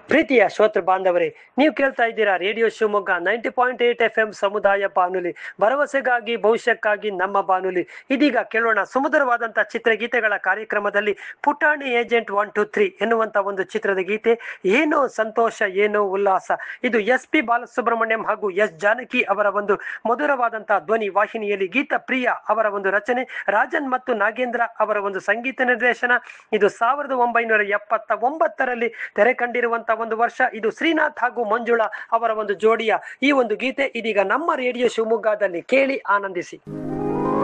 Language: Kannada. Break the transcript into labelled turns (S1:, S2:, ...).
S1: ಪ್ರೀತಿಯ ಶ್ರೋತೃ ಬಾಂಧವರೇ ನೀವು ಕೇಳ್ತಾ ಇದ್ದೀರಾ radio Shivamogga ninety point eight F M ಸಮುದಾಯ ಬಾನುಲಿ ಭರವಸೆಗಾಗಿ ಭವಿಷ್ಯಕ್ಕಾಗಿ ನಮ್ಮ ಬಾನುಲಿ ಇದೀಗ ಕೇಳೋಣ ಸುಮಧುರವಾದಂತಹ ಚಿತ್ರಗೀತೆಗಳ ಕಾರ್ಯಕ್ರಮದಲ್ಲಿ ಪುಟಾಣಿ ಏಜೆಂಟ್ ಒನ್ ಟು ತ್ರೀ ಎನ್ನುವಂತ ಒಂದು ಚಿತ್ರದ ಗೀತೆ ಏನೋ ಸಂತೋಷ ಏನೋ ಉಲ್ಲಾಸ ಇದು ಎಸ್ ಪಿ ಬಾಲಸುಬ್ರಹ್ಮಣ್ಯಂ ಹಾಗೂ ಎಸ್ ಜಾನಕಿ ಅವರ ಒಂದು ಮಧುರವಾದಂತಹ ಧ್ವನಿ ವಾಹಿನಿಯಲ್ಲಿ ಗೀತ ಪ್ರಿಯ ಅವರ ಒಂದು ರಚನೆ ರಾಜನ್ ಮತ್ತು ನಾಗೇಂದ್ರ ಅವರ ಒಂದು ಸಂಗೀತ ನಿರ್ದೇಶನ ಇದು ಸಾವಿರದ ಒಂಬೈನೂರ ಎಪ್ಪತ್ತ ಒಂಬತ್ತರಲ್ಲಿ ತೆರೆ ಕಂಡಿರುವಂತಹ ಒಂದು ವರ್ಷ ಇದು ಶ್ರೀನಾಥ್ ಹಾಗೂ ಮಂಜುಳಾ ಅವರ ಒಂದು ಜೋಡಿಯ ಈ ಒಂದು ಗೀತೆ ಇದೀಗ ನಮ್ಮ ರೇಡಿಯೋ ಶಿವಮೊಗ್ಗದಲ್ಲಿ ಕೇಳಿ ಆನಂದಿಸಿ